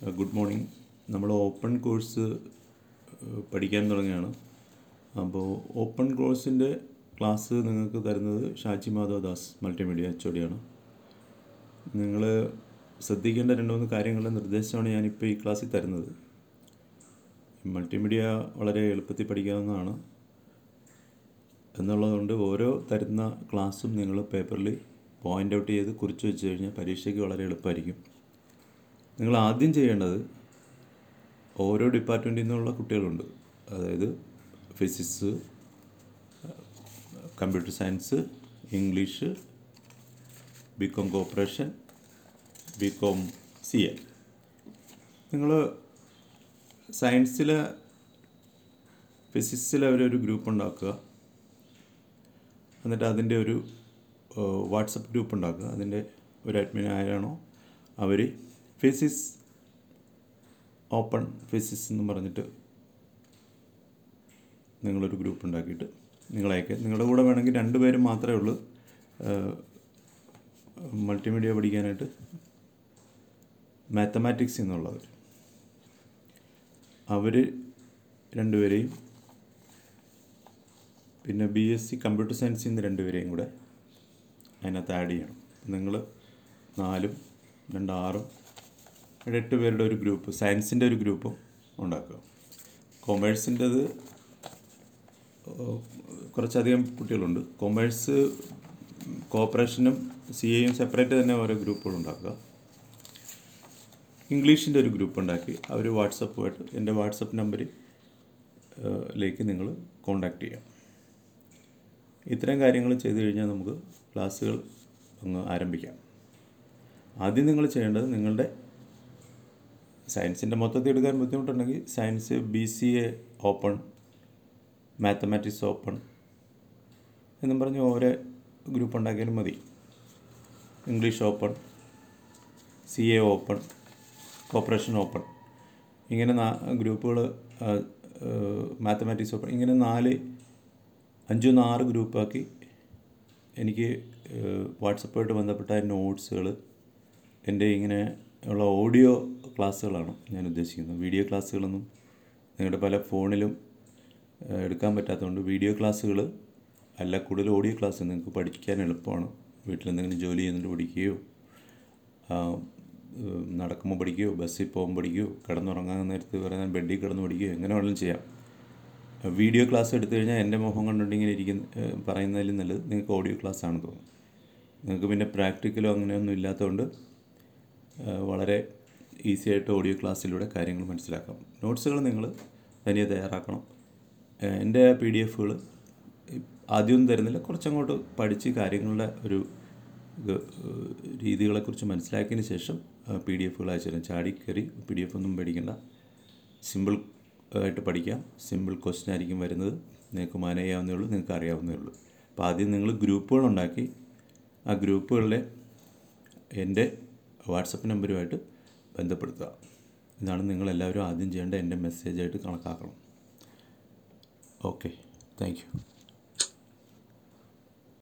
good morning നമ്മൾ open course പഠിക്കാൻ തുടങ്ങുകയാണ് അപ്പോൾ ഓപ്പൺ കോഴ്സിൻ്റെ ക്ലാസ് നിങ്ങൾക്ക് തരുന്നത് ഷാജി മാധവ് ദാസ് മൾട്ടിമീഡിയ എച്ച് ഒടിയാണ് നിങ്ങൾ ശ്രദ്ധിക്കേണ്ട രണ്ട് മൂന്ന് കാര്യങ്ങളുടെ നിർദ്ദേശമാണ് ഞാനിപ്പോൾ ഈ ക്ലാസ്സിൽ തരുന്നത് മൾട്ടിമീഡിയ വളരെ എളുപ്പത്തിൽ പഠിക്കാവുന്നതാണ് എന്നുള്ളതുകൊണ്ട് ഓരോ തരുന്ന ക്ലാസ്സും നിങ്ങൾ പേപ്പറിൽ പോയിൻ്റ് ഔട്ട് ചെയ്ത് കുറിച്ച് വെച്ച് കഴിഞ്ഞാൽ പരീക്ഷയ്ക്ക് വളരെ എളുപ്പമായിരിക്കും നിങ്ങൾ ആദ്യം ചെയ്യേണ്ടത് ഓരോ ഡിപ്പാർട്ട്മെൻറ്റിൽ നിന്നുള്ള കുട്ടികളുണ്ട് അതായത് physics computer science English B com cooperation B com C A നിങ്ങൾ സയൻസിലെ ഫിസിക്സിലെ അവരൊരു ഗ്രൂപ്പ് ഉണ്ടാക്കുക എന്നിട്ട് അതിൻ്റെ ഒരു വാട്സപ്പ് ഗ്രൂപ്പ് ഉണ്ടാക്കുക അതിൻ്റെ ഒരു അഡ്മിൻ ആരാണോ അവർ ഫിസിക്സ് ഓപ്പൺ ഫിസിക്സ് എന്ന് പറഞ്ഞിട്ട് നിങ്ങളൊരു ഗ്രൂപ്പ് ഉണ്ടാക്കിയിട്ട് നിങ്ങളയക്കുക നിങ്ങളുടെ കൂടെ വേണമെങ്കിൽ രണ്ട് പേരും മാത്രമേ ഉള്ളൂ മൾട്ടിമീഡിയ പഠിക്കാനായിട്ട് മാത്തമാറ്റിക്സ് എന്നുള്ളവർ അവർ രണ്ടുപേരെയും പിന്നെ ബി എസ് സി കമ്പ്യൂട്ടർ സയൻസിൽ നിന്ന് രണ്ടുപേരെയും കൂടെ അതിനകത്ത് ആഡ് ചെയ്യണം നിങ്ങൾ നാലും രണ്ടാറും ഒരു എട്ട് പേരുടെ ഒരു ഗ്രൂപ്പ് സയൻസിൻ്റെ ഒരു ഗ്രൂപ്പും ഉണ്ടാക്കുക കൊമേഴ്സിൻ്റെത് കുറച്ചധികം കുട്ടികളുണ്ട് കൊമേഴ്സ് കോപ്പറേഷനും സി എയും സെപ്പറേറ്റ് തന്നെ ഓരോ ഗ്രൂപ്പുകൾ ഉണ്ടാക്കുക ഇംഗ്ലീഷിൻ്റെ ഒരു ഗ്രൂപ്പ് ഉണ്ടാക്കി അവർ വാട്സപ്പുമായിട്ട് എൻ്റെ വാട്സപ്പ് നമ്പറിൽ ലേക്ക് നിങ്ങൾ കോണ്ടാക്ട് ചെയ്യാം ഇത്തരം കാര്യങ്ങൾ ചെയ്തു കഴിഞ്ഞാൽ നമുക്ക് ക്ലാസ്സുകൾ അങ്ങ് ആരംഭിക്കാം ആദ്യം നിങ്ങൾ ചെയ്യേണ്ടത് നിങ്ങളുടെ സയൻസിൻ്റെ മൊത്തത്തിൽ എടുക്കാൻ ബുദ്ധിമുട്ടുണ്ടെങ്കിൽ science B C A open mathematics open എന്നും പറഞ്ഞ് ഓരോ ഗ്രൂപ്പ് ഉണ്ടാക്കിയാലും മതി English open C A open cooperation open ഇങ്ങനെ നാ ഗ്രൂപ്പുകൾ മാത്തമാറ്റിക്സ് ഓപ്പൺ ഇങ്ങനെ നാല് അഞ്ചു നിന്ന് ആറ് ഗ്രൂപ്പാക്കി എനിക്ക് വാട്സപ്പുമായിട്ട് ബന്ധപ്പെട്ട നോട്ട്സുകൾ എൻ്റെ ഇങ്ങനെ ഉള്ള ഓഡിയോ ക്ലാസ്സുകളാണ് ഞാൻ ഉദ്ദേശിക്കുന്നത് വീഡിയോ ക്ലാസ്സുകളൊന്നും നിങ്ങളുടെ പല ഫോണിലും എടുക്കാൻ പറ്റാത്തതുകൊണ്ട് വീഡിയോ ക്ലാസ്സുകൾ അല്ല കൂടുതൽ ഓഡിയോ ക്ലാസ് നിങ്ങൾക്ക് പഠിക്കാൻ എളുപ്പമാണ് വീട്ടിലെന്തെങ്കിലും ജോലി ചെയ്യുന്നുണ്ട് പഠിക്കുകയോ നടക്കുമ്പോൾ പഠിക്കുകയോ ബസ്സിൽ പോകുമ്പോൾ പഠിക്കുകയോ കിടന്നുറങ്ങാൻ നേരത്ത് പറയാൻ ബെഡിൽ കിടന്ന് പഠിക്കുകയോ എങ്ങനെ വേണമെങ്കിലും ചെയ്യാം വീഡിയോ ക്ലാസ് എടുത്തു കഴിഞ്ഞാൽ എൻ്റെ മുഖം കണ്ടുകൊണ്ട് ഇങ്ങനെ ഇരിക്കുന്ന പറയുന്നതിലും നല്ലത് നിങ്ങൾക്ക് ഓഡിയോ ക്ലാസ് ആണ് തോന്നുന്നത് നിങ്ങൾക്ക് പിന്നെ പ്രാക്ടിക്കലോ അങ്ങനെയൊന്നും ഇല്ലാത്തതുകൊണ്ട് വളരെ ഈസി ആയിട്ട് ഓഡിയോ ക്ലാസ്സിലൂടെ കാര്യങ്ങൾ മനസ്സിലാക്കാം നോട്ട്സുകൾ നിങ്ങൾ തനിയെ തയ്യാറാക്കണം എൻ്റെ പി ഡി എഫുകൾ ആദ്യമൊന്നും തരുന്നില്ല കുറച്ചങ്ങോട്ട് പഠിച്ച് കാര്യങ്ങളുടെ ഒരു രീതികളെക്കുറിച്ച് മനസ്സിലാക്കിയതിന് ശേഷം പി ഡി എഫുകൾ അയച്ചു തരാം ചാടി കയറി പി ഡി എഫ് ഒന്നും പേടിക്കേണ്ട സിമ്പിൾ ആയിട്ട് പഠിക്കാം സിമ്പിൾ ക്വസ്റ്റ്യൻ ആയിരിക്കും വരുന്നത് നിങ്ങൾക്ക് മാനേജ് ചെയ്യാവുന്നേ ഉള്ളൂ നിങ്ങൾക്ക് അറിയാവുന്നേ ഉള്ളൂ അപ്പോൾ ആദ്യം നിങ്ങൾ ഗ്രൂപ്പുകൾ ഉണ്ടാക്കി ആ ഗ്രൂപ്പുകളിലെ എൻ്റെ വാട്സപ്പ് നമ്പറുമായിട്ട് ബന്ധപ്പെടുത്തുക ഇതാണ് നിങ്ങളെല്ലാവരും ആദ്യം ചെയ്യേണ്ട എൻ്റെ മെസ്സേജായിട്ട് കണക്കാക്കണം ഓക്കെ താങ്ക് യു